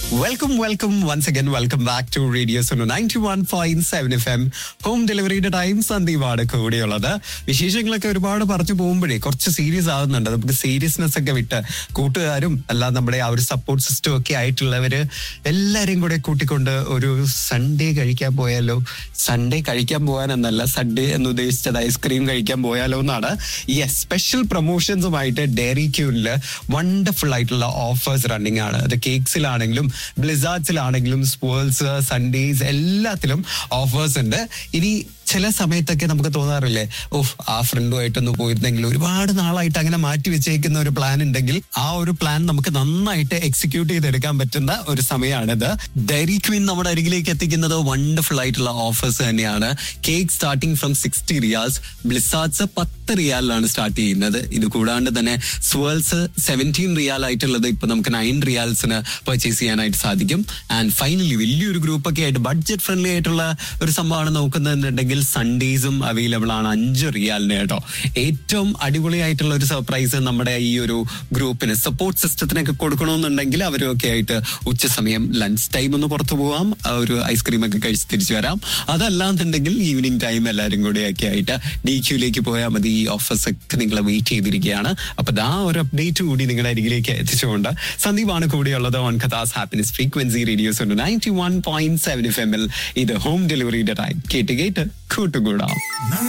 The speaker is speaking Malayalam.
welcome welcome once again welcome back to radio Suno ninety one point seven F M home ഡെലിവറിയുടെ ടൈം സന്ദീപാണ് കൂടിയുള്ളത് വിശേഷങ്ങളൊക്കെ ഒരുപാട് പറഞ്ഞു പോകുമ്പോഴേ കുറച്ച് സീരിയസ് ആവുന്നുണ്ട് നമുക്ക് സീരിയസ്നെസ് ഒക്കെ വിട്ട് കൂട്ടുകാരും അല്ല നമ്മുടെ ആ ഒരു സപ്പോർട്ട് സിസ്റ്റം ഒക്കെ ആയിട്ടുള്ളവര് എല്ലാരെയും കൂടെ കൂട്ടിക്കൊണ്ട് ഒരു സൺഡേ കഴിക്കാൻ പോയാലോ സൺഡേ കഴിക്കാൻ പോകാനെന്നല്ല സൺഡേ എന്ന് ഉദ്ദേശിച്ചത് ഐസ്ക്രീം കഴിക്കാൻ പോയാലോ എന്നാണ് ഈ സ്പെഷ്യൽ പ്രൊമോഷൻസുമായിട്ട് ഡയറി ക്യൂനില് വണ്ടർഫുൾ ആയിട്ടുള്ള ഓഫേഴ്സ് റണ്ണിങ് ആണ് അത് കേക്സിലാണെങ്കിലും ബ്ലിസാർഡ്സിലാണെങ്കിലും സ്പോൾസ് സൺഡേസ് എല്ലാത്തിലും ഓഫേഴ്സ് ഉണ്ട് ഇനി ചില സമയത്തൊക്കെ നമുക്ക് തോന്നാറില്ലേ ഓഹ് ആ ഫ്രണ്ടുമായിട്ടൊന്ന് പോയിരുന്നെങ്കിൽ ഒരുപാട് നാളായിട്ട് അങ്ങനെ മാറ്റി വെച്ചേക്കുന്ന ഒരു പ്ലാൻ ഉണ്ടെങ്കിൽ ആ ഒരു പ്ലാൻ നമുക്ക് നന്നായിട്ട് എക്സിക്യൂട്ട് ചെയ്തെടുക്കാൻ പറ്റുന്ന ഒരു സമയമാണിത് ഡയറി ക്വീൻ നമ്മുടെ അരികിലേക്ക് എത്തിക്കുന്നത് വണ്ടർഫുൾ ആയിട്ടുള്ള ഓഫേഴ്സ് തന്നെയാണ് cake starting from sixty riyals blizzards പത്ത് റിയാലിലാണ് സ്റ്റാർട്ട് ചെയ്യുന്നത് ഇത് കൂടാണ്ട് തന്നെ സ്വേൾസ് സെവൻറ്റീൻ റിയാൽ ആയിട്ടുള്ളത് ഇപ്പൊ നമുക്ക് നയൻ റിയാൽസിന് പർച്ചേസ് ചെയ്യാനായിട്ട് സാധിക്കും ആൻഡ് ഫൈനലി വലിയൊരു ഗ്രൂപ്പ് ഒക്കെ ആയിട്ട് ബഡ്ജറ്റ് ഫ്രണ്ട്ലി ആയിട്ടുള്ള ഒരു സംഭവമാണ് നോക്കുന്നതെന്നുണ്ടെങ്കിൽ സൺഡേസും അവൈലബിൾ ആണ് അഞ്ച് റിയാലിന് കേട്ടോ ഏറ്റവും അടിപൊളിയായിട്ടുള്ള ഒരു സർപ്രൈസ് നമ്മുടെ ഈ ഒരു ഗ്രൂപ്പിന് സപ്പോർട്ട് സിസ്റ്റത്തിനൊക്കെ കൊടുക്കണമെന്നുണ്ടെങ്കിൽ അവരൊക്കെ ആയിട്ട് ഉച്ച സമയം ലഞ്ച് ടൈം ഒന്ന് പുറത്തു പോവാം ആ ഒരു ഐസ്ക്രീം ഒക്കെ കഴിച്ച് തിരിച്ചു വരാം അതല്ലാന്നുണ്ടെങ്കിൽ ഈവനിങ് ടൈം എല്ലാവരും കൂടെ ഒക്കെ ആയിട്ട് ഡി ക്യൂലേക്ക് പോയാൽ മതി ഈ ഓഫേഴ്സ് ഒക്കെ നിങ്ങളെ വെയിറ്റ് ചെയ്തിരിക്കുകയാണ് അപ്പൊ ആ ഒരു അപ്ഡേറ്റ് കൂടി നിങ്ങളുടെ അരികിലേക്ക് എത്തിച്ചുകൊണ്ട് സന്ദീപാണ് കൂടെയുള്ളത് on Qatar's happiness frequency radios ഉണ്ട് ninety one point seven F എമ്മിൽ ഇത് ഹോം ഡെലിവറിയുടെ ടൈം കേട്ട് കേട്ട് കൂട്ടുകൂടാം